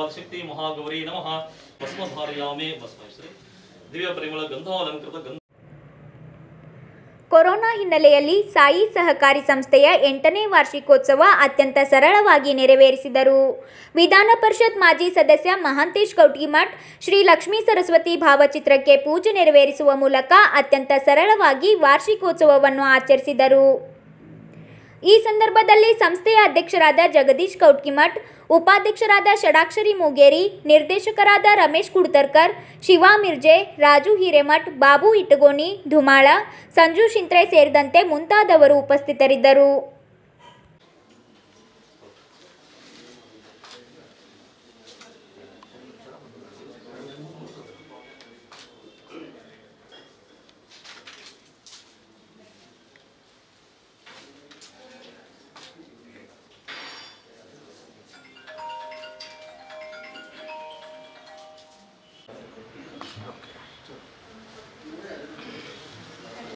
ಆದಿಶಕ್ತಿ ಮಹಾಗೌರಿ ನಮಃ ಭಸ್ಮಧಾರಯಾಮೆ ಭಸ್ಮ ಶ್ರೀ ದಿವ್ಯ ಪರಿಮಳ ಗಂಧಾಲಂಕೃತ ಗಂಧ ಕೊರೋನಾ ಹಿನ್ನೆಲೆಯಲ್ಲಿ ಸಾಯಿ ಸಹಕಾರಿ ಸಂಸ್ಥೆಯ ಎಂಟನೇ ವಾರ್ಷಿಕೋತ್ಸವ ಅತ್ಯಂತ ಸರಳವಾಗಿ ನೆರವೇರಿಸಿದರು ವಿಧಾನ ಪರಿಷತ್ ಮಾಜಿ ಸದಸ್ಯ ಮಹಾಂತೇಶ್ ಕೌಟಿಮಠ್ ಶ್ರೀ ಲಕ್ಷ್ಮೀ ಸರಸ್ವತಿ ಭಾವಚಿತ್ರಕ್ಕೆ ಪೂಜೆ ನೆರವೇರಿಸುವ ಮೂಲಕ ಅತ್ಯಂತ ಸರಳವಾಗಿ ವಾರ್ಷಿಕೋತ್ಸವವನ್ನು ಆಚರಿಸಿದರು ಈ ಸಂದರ್ಭದಲ್ಲಿ ಸಂಸ್ಥೆಯ ಅಧ್ಯಕ್ಷರಾದ ಜಗದೀಶ್ ಕೌಟ್ಕಿಮಠ್ ಉಪಾಧ್ಯಕ್ಷರಾದ ಷಡಾಕ್ಷರಿ ಮೂಗೇರಿ ನಿರ್ದೇಶಕರಾದ ರಮೇಶ್ ಕುಡ್ತರ್ಕರ್ ಶಿವಾ ಮಿರ್ಜೆ ರಾಜು ಹಿರೇಮಠ್ ಬಾಬು ಇಟ್ಟಗೋನಿ ಧುಮಾಳ ಸಂಜು ಶಿಂತ್ರೆ ಸೇರಿದಂತೆ ಮುಂತಾದವರು ಉಪಸ್ಥಿತರಿದ್ದರು